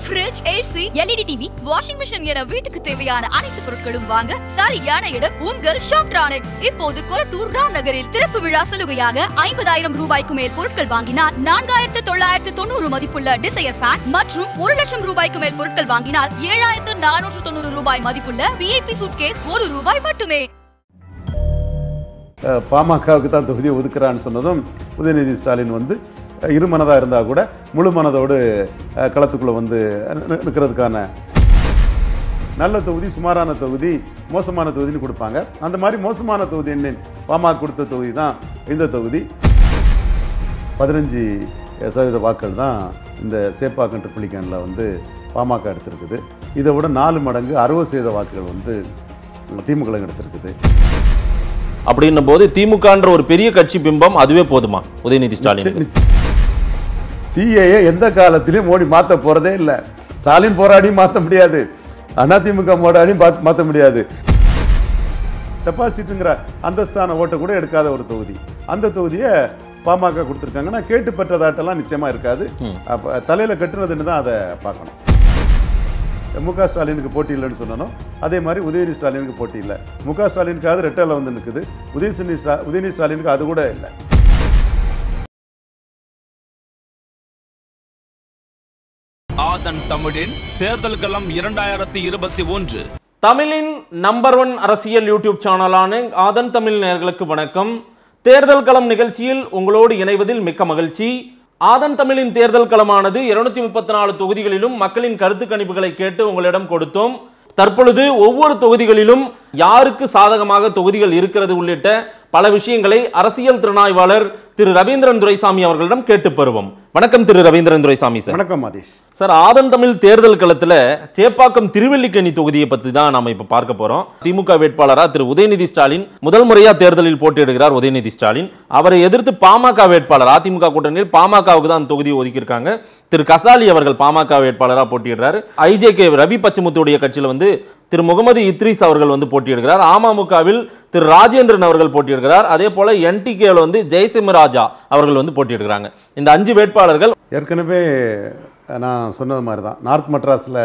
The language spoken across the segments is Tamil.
Fridge AC LED TV washing machine என வீட்டுக்கு தேவையான அனைத்து பொருட்களும் வாங்க சரியான இடம் உங்கள் ஷாப்ட்ரானிக்ஸ் இப்போது கொளத்தூர் ராம் நகரில் திறப்பு விழா சலுகையாக ஐம்பதாயிரம் ரூபாய்க்கு மேல் பொருட்கள் வாங்கினால் நான்காயிரத்து தொள்ளாயிரத்து தொண்ணூறு மதிப்புள்ள டிசையர் ஃபேன் மற்றும் ஒரு லட்சம் ரூபாய்க்கு மேல் பொருட்கள் வாங்கினால் ஏழாயிரத்து நானூற்று தொண்ணூறு ரூபாய் மதிப்புள்ள விஐபி சூட்கேஸ் ஒரு ரூபாய் மட்டுமே அஹ், பாமகவுக்கு தான் தொகுதியை ஒதுக்குறான்னு சொன்னதும் உதயநிதி ஸ்டாலின் வந்து அஹ், இருமனதாக இருந்தால் கூட முழு மனதோடு அஹ், களத்துக்குள்ளே வந்து நி- நிற்கிறதுக்கான நல்ல தொகுதி சுமாரான தொகுதி மோசமான தொகுதின்னு கொடுப்பாங்க அந்த மாதிரி மோசமான தொகுதி என்ன பாமக கொடுத்த தொகுதி தான் இந்த தொகுதி பதினஞ்சு சதவீத வாக்கள் தான் இந்த சேப்பாக்கம் ட்ரிப்ளிகனில் வந்து பாமக எடுத்திருக்குது இதை விட நாலு மடங்கு அறுபது சதவீத வாக்குகள் வந்து திமுக எடுத்திருக்குது அப்படின்னும் போது திமுகன்ற ஒரு பெரிய கட்சி பிம்பம் அதுவே போதுமா உதயநிதி ஸ்டாலின் சிஏஏ எந்த காலத்திலையும் மோடி மாற்ற போறதே இல்லை ஸ்டாலின் போராடி மாற்ற முடியாது அதிமுக போராடி மாற்ற முடியாது டெபாசிட்டுங்கிற அந்தஸ்தான ஓட்டை கூட எடுக்காத ஒரு தொகுதி அந்த தொகுதியை பாமக கொடுத்துருக்காங்கன்னா கேட்டு பெற்றதாட்டெல்லாம் நிச்சயமா இருக்காது அப்போ தலையில் கட்டுனதுன்னு தான் அதை பார்க்கணும் மு க ஸ்டாலினுக்கு போட்டி இல்லைன்னு சொன்னோம் அதே மாதிரி உதயநிதி ஸ்டாலினுக்கு போட்டி இல்லை மு க ஸ்டாலினுக்காவது ரெட்டரில் வந்து நிற்குது உதயநிதி ஸ்டா உதயநிதி ஸ்டாலினுக்கு அது கூட இல்லை ஆதன் தமிழின் தேர்தல் களம் இரண்டாயிரத்தி இருபத்தி ஒன்று தமிழின் நம்பர் ஒன் அரசியல் யூடியூப் சேனலான ஆதன் தமிழ் நேயர்களுக்கு வணக்கம் தேர்தல் களம் நிகழ்ச்சியில் உங்களோடு இணைவதில் மிக்க மகிழ்ச்சி ஆதன் தமிழின் தேர்தல் களமானது இருநூத்தி முப்பத்தி நாலு தொகுதிகளிலும் மக்களின் கருத்து கணிப்புகளை கேட்டு உங்களிடம் கொடுத்தோம் தற்பொழுது ஒவ்வொரு தொகுதிகளிலும் யாருக்கு சாதகமாக தொகுதிகள் இருக்கிறது உள்ளிட்ட பல விஷயங்களை அரசியல் திறனாய்வாளர் திரு ரவீந்திரன் துரைசாமி அவர்களிடம் கேட்டு பெறுவோம் வணக்கம் திரு ரவீந்திரன் துரைசாமி சார் வணக்கம் மாதேஷ் சார் ஆதன் தமிழ் தேர்தல் களத்துல சேப்பாக்கம் திருவல்லிக்கணி தொகுதியை பத்தி தான் நாம இப்ப பார்க்க போறோம் திமுக வேட்பாளரா திரு உதயநிதி ஸ்டாலின் முதல் முறையா தேர்தலில் போட்டியிடுகிறார் உதயநிதி ஸ்டாலின் அவரை எதிர்த்து பாமக வேட்பாளர் அதிமுக கூட்டணியில் பாமகவுக்கு தான் அந்த தொகுதியை ஒதுக்கியிருக்காங்க திரு கசாலி அவர்கள் பாமக வேட்பாளரா போட்டியிடுறாரு ஐஜேகே ரவி பச்சமுத்துடைய கட்சியில வந்து திரு முகமது இத்ரீஸ் அவர்கள் வந்து போட்டியிடுகிறார் அமமுகவில் திரு ராஜேந்திரன் அவர்கள் போட்டியிடுகிறார் அதே போல என்டிகேல வந்து ஜெயசிம்மராஜா அவர்கள் வந்து போட்டியிடுகிறாங்க இந்த அஞ்சு வேட்பாளர்கள் ஏற்கனவே நான் சொன்னது மாதிரி தான் நார்த் மெட்ராஸில்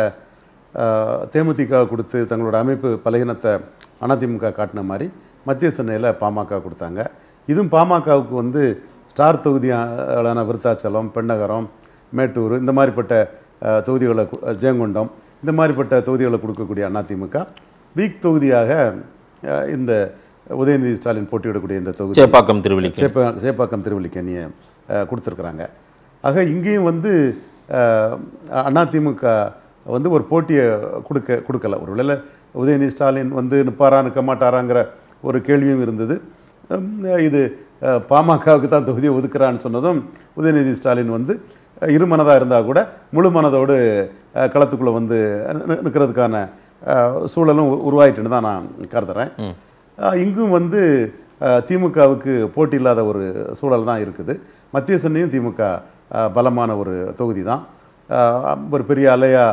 தேமுதிக கொடுத்து தங்களோட அமைப்பு பலகீனத்தை அதிமுக காட்டின மாதிரி மத்திய சென்னையில் பாமக கொடுத்தாங்க இதுவும் பாமகவுக்கு வந்து ஸ்டார் தொகுதியான விருத்தாச்சலம் பெண்ணகரம் மேட்டூர் இந்த மாதிரிப்பட்ட அஹ், தொகுதிகளை கு- ஜெயங்கொண்டம் இந்த மாதிரிப்பட்ட தொகுதிகளை கொடுக்கக்கூடிய அதிமுக வீக் தொகுதியாக அஹ், இந்த உதயநிதி ஸ்டாலின் போட்டியிடக்கூடிய இந்த தொகுதி சேப்பாக்கம் திருவல்லிக்கணி சேப்பா சேப்பாக்கம் திருவல்லிக்கனியை கொடுத்துருக்குறாங்க ஆக இங்கேயும் வந்து அஹ், அதிமுக வந்து ஒரு போட்டியை கொடுக்க கொடுக்கல ஒருவேளை உதயநிதி ஸ்டாலின் வந்து நிற்பாரா நிற்க மாட்டாராங்கிற ஒரு கேள்வியும் இருந்தது உம், இது அஹ், பாமகவுக்கு தான் தொகுதியை ஒதுக்குறான்னு சொன்னதும் உதயநிதி ஸ்டாலின் வந்து அஹ், இருமனதாக இருந்தால் கூட முழு மனதோடு அஹ், களத்துக்குள்ளே வந்து நி- நிற்கிறதுக்கான அஹ், சூழலும் உ- உருவாயிட்டுன்னு தான் நான் கருதுறேன் அஹ் இங்கும் வந்து அஹ், திமுகவுக்கு போட்டி இல்லாத ஒரு சூழல் தான் இருக்குது மத்திய சென்னையும் திமுக அஹ், பலமான ஒரு தொகுதி தான் அஹ், ஒரு பெரிய அலையா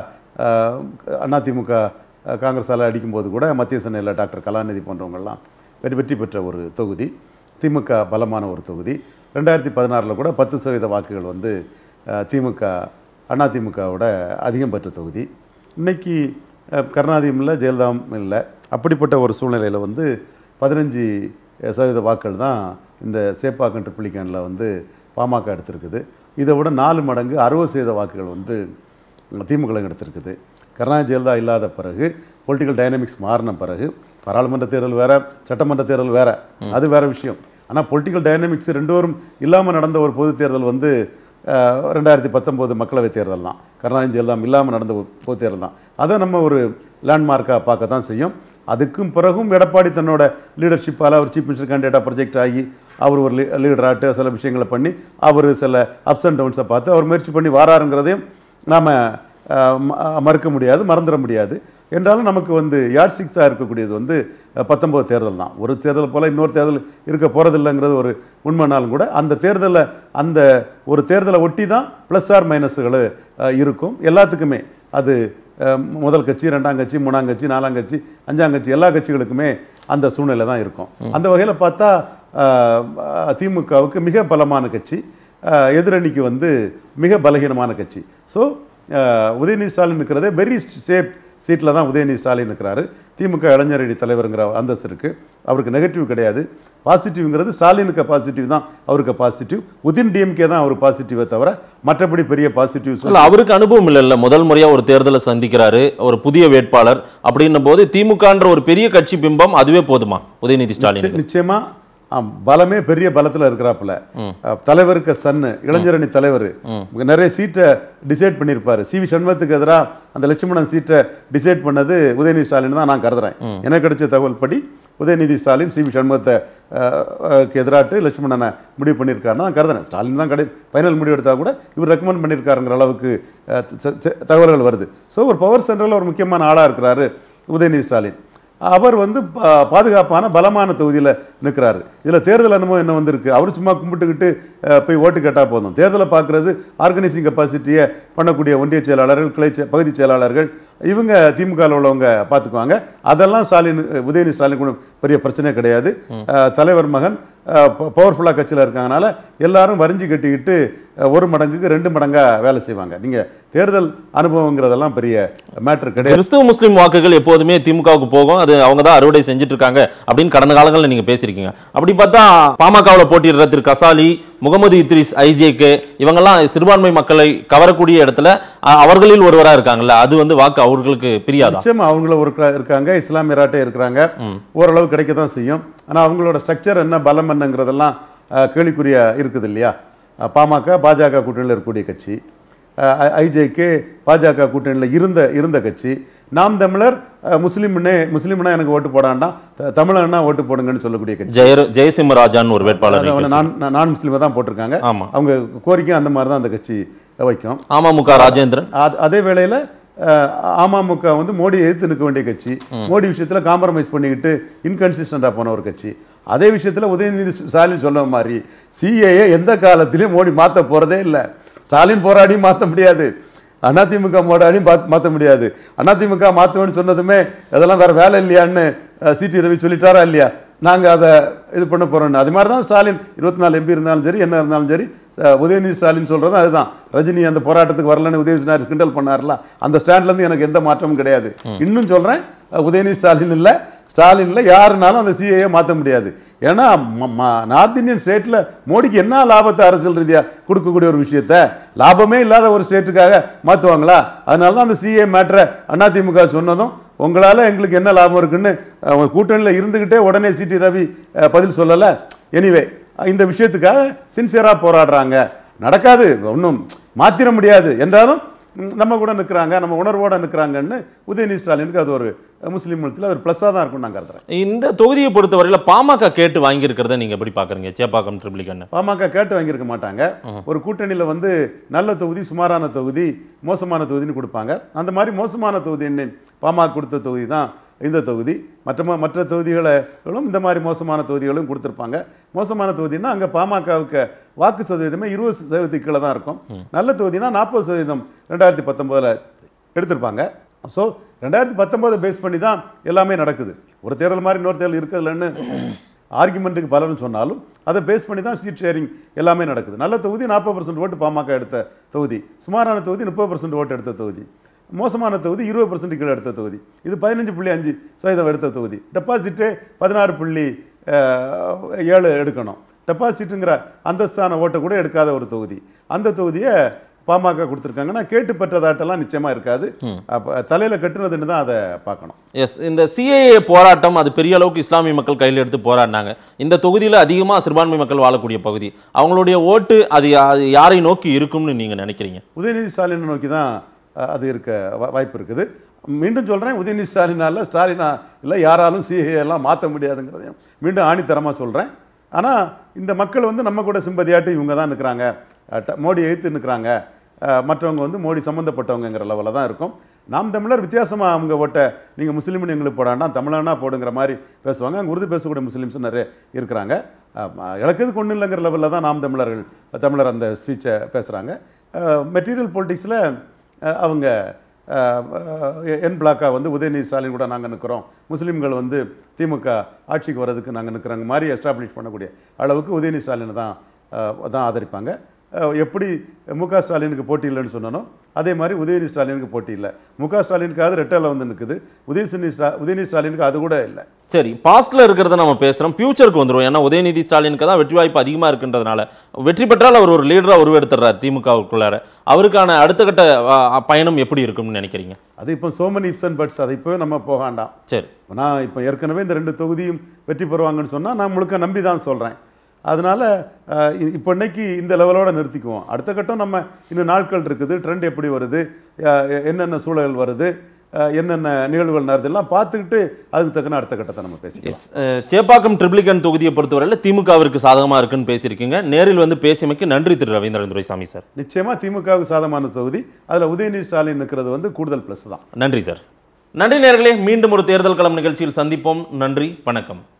அதிமுக காங்கிரஸால் அடிக்கும்போது கூட மத்திய சென்னையில் டாக்டர் கலாநிதி போன்றவங்கெல்லாம் வெற்றி வெற்றி பெற்ற ஒரு தொகுதி திமுக பலமான ஒரு தொகுதி ரெண்டாயிரத்தி பதினாறில் கூட பத்து சதவீத வாக்குகள் வந்து அஹ், திமுக அதிமுகவோட அதிகம் பெற்ற தொகுதி இன்னைக்கு அஹ், கருணாநிதியும் இல்லை ஜெயலலிதாவும் இல்லை அப்படிப்பட்ட ஒரு சூழ்நிலையில் வந்து பதினஞ்சு சதவீத வாக்கள் தான் இந்த சேப்பாக்கம் ட்ரிப்ளிகனில் வந்து பாமக எடுத்திருக்குது இதை விட நாலு மடங்கு அறுபது சதவீத வாக்குகள் வந்து திமுக எடுத்திருக்குது கருணாநிதி ஜெயலலிதா இல்லாத பிறகு பொலிட்டிக்கல் டைனமிக்ஸ் மாறின பிறகு பாராளுமன்ற தேர்தல் வேற சட்டமன்ற தேர்தல் வேற அது வேற விஷயம் ஆனால் பொலிட்டிக்கல் டைனமிக்ஸ் ரெண்டோரும் இல்லாமல் நடந்த ஒரு பொது தேர்தல் வந்து அஹ், ரெண்டாயிரத்தி பத்தொம்போது மக்களவைத் தேர்தல் தான் கருணாநிதி ஜெயலலிதா இல்லாமல் நடந்த ஒரு பொது தேர்தல் தான் அதை நம்ம ஒரு லேண்ட்மார்க்காக பார்க்க தான் செய்யும் அதுக்கும் பிறகும் எடப்பாடி தன்னோட லீடர்ஷிப்பால் அவர் சீஃப் மினிஸ்டர் கேண்டிடேட்டாக ப்ரொஜெக்ட் ஆகி அவர் ஒரு லீடராட்டு சில விஷயங்களை பண்ணி அவர் சில அப்ஸ் அண்ட் டவுன்ஸை பார்த்து அவர் முயற்சி பண்ணி வாராருங்கிறதையும் நாம் மறுக்க முடியாது மறந்துட முடியாது என்றாலும் நமக்கு வந்து யார்ட் சிக்ஸாக இருக்கக்கூடியது வந்து பத்தொம்போது தேர்தல் தான் ஒரு தேர்தல் போல் இன்னொரு தேர்தல் இருக்க போகிறதில்லைங்கிறது ஒரு உண்மைனாலும் கூட அந்த தேர்தலை அந்த ஒரு தேர்தலை ஒட்டி தான் ப்ளஸ் ஆர் மைனஸுகள் இருக்கும் எல்லாத்துக்குமே அது அஹ், முதல் கட்சி ரெண்டாம் கட்சி மூணாம் கட்சி நாலாம் கட்சி அஞ்சாம் கட்சி எல்லா கட்சிகளுக்குமே அந்த சூழ்நிலை தான் இருக்கும் அந்த வகையில் பார்த்தா அஹ், திமுகவுக்கு மிக பலமான கட்சி அஹ், எதிரணிக்கு வந்து மிக பலகீனமான கட்சி ஸோ அஹ், உதயநிதி ஸ்டாலின் இருக்கிறதே வெரி சேஃப் சீட்டில் தான் உதயநிதி ஸ்டாலின் இருக்கிறாரு திமுக இளைஞரணி தலைவருங்கிற அந்தஸ்து இருக்குது அவருக்கு நெகட்டிவ் கிடையாது பாசிட்டிவ்ங்கிறது ஸ்டாலினுக்கு பாசிட்டிவ் தான் அவருக்கு பாசிட்டிவ் உதின் டிஎம்கே தான் அவர் பாசிட்டிவே தவிர மற்றபடி பெரிய பாசிட்டிவ் இல்ல அவருக்கு அனுபவம் இல்லைல்ல முதல் முறையா ஒரு தேர்தலை சந்திக்கிறாரு ஒரு புதிய வேட்பாளர் அப்படின்னும் போது திமுகன்ற ஒரு பெரிய கட்சி பிம்பம் அதுவே போதுமா உதயநிதி ஸ்டாலின் நிச்சயமா ஆம், பலமே பெரிய பலத்தில் இருக்கிறாப்புல அஹ், தலைவருக்கு சன்னு இளைஞரணி தலைவர் நிறைய சீட்டை டிசைட் பண்ணியிருப்பாரு சி வி சண்முகத்துக்கு எதிராக அந்த லட்சுமணன் சீட்டை டிசைட் பண்ணது உதயநிதி ஸ்டாலின் தான் நான் கருதுறேன் எனக்கு கிடைச்ச தகவல் படி உதயநிதி ஸ்டாலின் சி வி சண்முகத்தை அஹ், அஹ், க்கு எதிராட்டு லட்சுமணனை முடிவு பண்ணியிருக்காருன்னு நான் கருதுறேன் ஸ்டாலின் தான் கடை ஃபைனல் முடிவு எடுத்தா கூட இவர் ரெக்கமெண்ட் பண்ணியிருக்காருங்கிற அளவுக்கு அஹ், த- த- தகவல்கள் வருது ஸோ ஒரு பவர் சென்டரில் ஒரு முக்கியமான ஆளாக இருக்கிறாரு உதயநிதி ஸ்டாலின் அவர் வந்து பா- பாதுகாப்பான பலமான தொகுதியில் நிற்கிறாரு இதில் தேர்தல் அனுபவம் என்ன வந்திருக்கு அவர் சும்மா கும்பிட்டுக்கிட்டு அஹ், போய் ஓட்டு கேட்டால் போதும் தேர்தலை பார்க்குறது ஆர்கனைசிங் கெப்பாசிட்டியை பண்ணக்கூடிய ஒன்றிய செயலாளர்கள் கிளை செ- பகுதி செயலாளர்கள் இவங்க திமுகவில் உள்ளவங்க பார்த்துக்குவாங்க அதெல்லாம் ஸ்டாலின் உதயநிதி ஸ்டாலின் கூட பெரிய பிரச்சனை கிடையாது அஹ், தலைவர் மகன் பவர்ஃபுல்லாக கட்சியில் இருக்காங்கனால எல்லாரும் வரிஞ்சு கட்டிக்கிட்டு அஹ், ஒரு மடங்குக்கு ரெண்டு மடங்காக வேலை செய்வாங்க நீங்கள் தேர்தல் அனுபவங்கிறதெல்லாம் பெரிய மேட்ரு கிடையாது கிறிஸ்துவ முஸ்லீம் வாக்குகள் எப்போதுமே திமுகவுக்கு போகும் அது அவங்க தான் அறுவடை செஞ்சுட்டு இருக்காங்க அப்படின்னு கடந்த காலங்களில் நீங்க பேசியிருக்கீங்க அப்படி பார்த்தா பாமகவில் போட்டியிடுற திரு கசாலி முகமது இத்ரிஸ் ஐஜேக்கு இவங்கெல்லாம் சிறுபான்மை மக்களை கவரக்கூடிய இடத்துல அ, அவர்களில் ஒருவரா இருக்காங்கல்ல அது வந்து வாக்கு அவர்களுக்கு பிரியாதா நிச்சயமா அவங்கள ஒரு க- இருக்காங்க இஸ்லாமிய ராட்டே இருக்கிறாங்க ஓரளவு கிடைக்க தான் செய்யும் ஆனா அவங்களோட ஸ்ட்ரக்சர் என்ன பலம் என்னங்கிறதெல்லாம் அஹ், கேள்விக்குறியா இருக்குது இல்லையா அஹ், பாமக பாஜக கூட்டணியில் இருக்கக்கூடிய கட்சி ஐஜேக்கு பாஜக கூட்டணியில் இருந்த இருந்த கட்சி நாம் தமிழர் அஹ், முஸ்லிம்னே முஸ்லிம்னா எனக்கு ஓட்டு போடாண்டா த- தமிழன்னா ஓட்டு போடுங்கன்னு சொல்லக்கூடிய கட்சி ஜெய ஜெயசிம்ம ராஜான்னு ஒரு வேட்பாளர் அது அவனை நிகழ்ச்சி. நான் நான் முஸ்லீமை தான் போட்டிருக்காங்க ஆமா. அவங்க கோரிக்கை அந்த மாதிரி தான் அந்த கட்சி வைக்கும் அமமுக ராஜேந்திரன் அது- அதே வேளையில் அமமுக வந்து மோடி எதிர்த்து நிற்க வேண்டிய கட்சி மோடி விஷயத்தில் காம்ப்ரமைஸ் பண்ணிக்கிட்டு இன்கன்சிஸ்டண்டாக போன ஒரு கட்சி அதே விஷயத்தில் உதயநிதி ஸ்டாலின் சொன்ன மாதிரி சிஏஏ எந்த காலத்திலையும் மோடி மாற்ற போகிறதே இல்லை ஸ்டாலின் போராடி மாற்ற முடியாது அதிமுக போராடி மாற்ற முடியாது அதிமுக மாற்றுவேன்னு சொன்னதுமே அதெல்லாம் வேற வேலை இல்லையான்னு சிடி ரவி சொல்லிட்டாரா இல்லையா நாங்கள் அதை இது பண்ண போகிறோன்னு அது மாதிரி தான் ஸ்டாலின் இருபத்தி நாலு எம்பி இருந்தாலும் சரி என்ன இருந்தாலும் சரி அஹ், உதயநிதி ஸ்டாலின் சொல்கிறது அதுதான் ரஜினி அந்த போராட்டத்துக்கு வரலன்னு உதயநிதி ஸ்டாலின் கிண்டல் பண்ணார்ல அந்த ஸ்டாண்ட்லேருந்து எனக்கு எந்த மாற்றமும் கிடையாது இன்னும் சொல்கிறேன் உதயநிதி ஸ்டாலின் இல்லை ஸ்டாலினில் யாருனாலும் அந்த சிஏஏ மாற்ற முடியாது ஏன்னா ம- ம- நார்த் இந்தியன் ஸ்டேட்டில் மோடிக்கு என்ன லாபத்தை அரசியல் ரீதியாக கொடுக்கக்கூடிய ஒரு விஷயத்த லாபமே இல்லாத ஒரு ஸ்டேட்டுக்காக மாற்றுவாங்களா அதனால தான் அந்த சிஏ மேட்ரை அதிமுக சொன்னதும் உங்களால் எங்களுக்கு என்ன லாபம் இருக்குன்னு அஹ், கூட்டணியில் இருந்துக்கிட்டே உடனே சிடி ரவி அஹ், பதில் சொல்லலை எனிவே இந்த விஷயத்துக்காக சின்சியராக போராடுறாங்க நடக்காது ஒன்றும் மாற்றிட முடியாது என்றாலும் ம், நம்ம கூட நிற்கிறாங்க நம்ம உணர்வோட நிற்கிறாங்கன்னு உதயநிதி ஸ்டாலினுக்கு அது ஒரு முஸ்லீம் மதத்தில் ஒரு ப்ளஸ்ஸாக தான் இருக்கும்னு நான் கருதுறேன் இந்த தொகுதியை பொறுத்தவரையில பாமக கேட்டு வாங்கியிருக்கிறத நீங்க எப்படி பாக்குறீங்க சேப்பாக்கம் ட்ரிபிளிகன் பாமக கேட்டு வாங்கியிருக்க மாட்டாங்க ஒரு கூட்டணியில் வந்து நல்ல தொகுதி சுமாரான தொகுதி மோசமான தொகுதின்னு கொடுப்பாங்க அந்த மாதிரி மோசமான தொகுதி என்ன பாமக கொடுத்த தொகுதி தான் இந்த தொகுதி மற்ற ம- மற்ற தொகுதிகளும் இந்த மாதிரி மோசமான தொகுதிகளும் கொடுத்துருப்பாங்க மோசமான தொகுதினா அங்கே பாமகவுக்கு வாக்கு சதவீதமே இருபது சதவீதத்துக்கு கீழே தான் இருக்கும் நல்ல தொகுதினா நாற்பது சதவீதம் ரெண்டாயிரத்தி பத்தொம்போதில் எடுத்திருப்பாங்க ஸோ ரெண்டாயிரத்தி பத்தொம்போதை பேஸ் பண்ணி தான் எல்லாமே நடக்குது ஒரு தேர்தல் மாதிரி இன்னொரு தேர்தல் இருக்குதுல்லன்னு ஆர்குமெண்ட்டுக்கு பலரும் சொன்னாலும் அதை பேஸ் பண்ணி தான் சீட் ஷேரிங் எல்லாமே நடக்குது நல்ல தொகுதி நாற்பது பர்சன்ட் ஓட்டு பாமக எடுத்த தொகுதி சுமாரான தொகுதி முப்பது பர்சன்ட் ஓட்டு எடுத்த தொகுதி மோசமான தொகுதி இருபது பர்சன்ட் கீழே எடுத்த தொகுதி இது பதினஞ்சு புள்ளி அஞ்சு சதவீதம் எடுத்த தொகுதி டெபாசிட்டே பதினாறு புள்ளி அஹ், ஏழு எடுக்கணும் டெபாசிட்டுங்கிற அந்தஸ்தான ஓட்டை கூட எடுக்காத ஒரு தொகுதி அந்த தொகுதியை பாமக கொடுத்துருக்காங்கன்னா கேட்டு பெற்றதாட்டெல்லாம் நிச்சயமாக இருக்காது அப்போ தலையில் கட்டுனதுன்னு தான் அதை பார்க்கணும் எஸ் இந்த சிஏஏ போராட்டம் அது பெரிய அளவுக்கு இஸ்லாமிய மக்கள் கையில் எடுத்து போராடினாங்க இந்த தொகுதியில் அதிகமாக சிறுபான்மை மக்கள் வாழக்கூடிய பகுதி அவங்களுடைய ஓட்டு அது யா- அது யாரை நோக்கி இருக்கும்னு நீங்க நினைக்கிறீங்க உதயநிதி ஸ்டாலினை நோக்கி தான் அஹ், அது இருக்க வா- வாய்ப்பு இருக்குது மீண்டும் சொல்கிறேன் உதயநிதி ஸ்டாலினால ஸ்டாலினா இல்லை யாராலும் சிஏ எல்லாம் மாற்ற முடியாதுங்கிறதையும் மீண்டும் ஆணித்தரமாக சொல்கிறேன் ஆனால் இந்த மக்கள் வந்து நம்ம கூட சிம்பதியாட்டு இவங்க தான் நிற்கிறாங்க மோடி எதிர்த்து நிற்கிறாங்க மற்றவங்க வந்து மோடி சம்மந்தப்பட்டவங்கங்கிற லெவலில் தான் இருக்கும் நாம் தமிழர் வித்தியாசமாக அவங்க ஓட்டை நீங்கள் முஸ்லீம்னு எங்களுக்கு போடாண்டா தமிழனா போடுங்கிற மாதிரி பேசுவாங்க அங்கே உருது பேசக்கூடிய முஸ்லீம்ஸ் நிறைய இருக்கிறாங்க இழக்கிறதுக்கு ஒன்றும் இல்லைங்கிற லெவலில் தான் நாம் தமிழர்கள் தமிழர் அந்த ஸ்பீச்சை பேசுகிறாங்க மெட்டீரியல் பொலிட்டிக்ஸில் அவங்க என் பிளாக்காக வந்து உதயநிதி ஸ்டாலின் கூட நாங்கள் நிற்கிறோம் முஸ்லீம்கள் வந்து திமுக ஆட்சிக்கு வர்றதுக்கு நாங்கள் நிற்கிறாங்க மாதிரி எஸ்டாப்ளிஷ் பண்ணக்கூடிய அளவுக்கு உதயநிதி ஸ்டாலினை தான் அஹ், தான் ஆதரிப்பாங்க அஹ், எப்படி மு க ஸ்டாலினுக்கு போட்டி இல்லைன்னு சொன்னனோ அதே மாதிரி உதயநிதி ஸ்டாலினுக்கு போட்டி இல்லை மு க ஸ்டாலினுக்காவது ரெட்டரில் வந்து நிற்குது உதயநிதி ஸ்டா உதயநிதி ஸ்டாலினுக்கு அது கூட இல்லை சரி பாஸ்ட்ல இருக்கிறத நம்ம பேசுறோம் ஃபியூச்சருக்கு வந்துரும் ஏன்னா உதயநிதி ஸ்டாலினுக்கு தான் வெற்றி வாய்ப்பு அதிகமா இருக்குன்றதுனால வெற்றி பெற்றால் அவர் ஒரு லீடரா உருவெடுத்துறாரு திமுகவுக்குள்ளார அவருக்கான அடுத்த கட்ட அஹ், பயணம் எப்படி இருக்கும்னு நினைக்கிறீங்க அது இப்போ சோமன் இப்சன் பட்ஸ் அதை இப்போ நம்ம போக வேண்டாம் சரி இப்ப நான் இப்போ ஏற்கனவே இந்த ரெண்டு தொகுதியும் வெற்றி பெறுவாங்கன்னு சொன்னால் நான் முழுக்க நம்பி தான் சொல்கிறேன் அதனால் இப்போ இன்னைக்கு இந்த லெவலோட நிறுத்திக்குவோம் அடுத்த கட்டம் நம்ம இன்னும் நாட்கள் இருக்குது ட்ரெண்ட் எப்படி வருது அஹ், என்னென்ன சூழல் வருது அஹ், என்னென்ன நிகழ்வுகள் நடக்குது எல்லாம் பார்த்துக்கிட்டு அதுக்கு தக்கன அடுத்த கட்டத்தை நம்ம பேசிக்கலாம் அஹ், சேப்பாக்கம் ட்ரிப்ளிகன் தொகுதியை பொறுத்தவரையில் திமுகவிற்கு சாதகமா இருக்குன்னு பேசியிருக்கீங்க நேரில் வந்து பேசியமைக்கு நன்றி திரு ரவீந்திரன் துரைசாமி சார் நிச்சயமாக திமுகவுக்கு சாதகமான தொகுதி அதில் உதயநிதி ஸ்டாலின் இருக்கிறது வந்து கூடுதல் ப்ளஸ் தான் நன்றி சார் நன்றி நேர்களே மீண்டும் ஒரு தேர்தல் களம் நிகழ்ச்சியில் சந்திப்போம் நன்றி வணக்கம்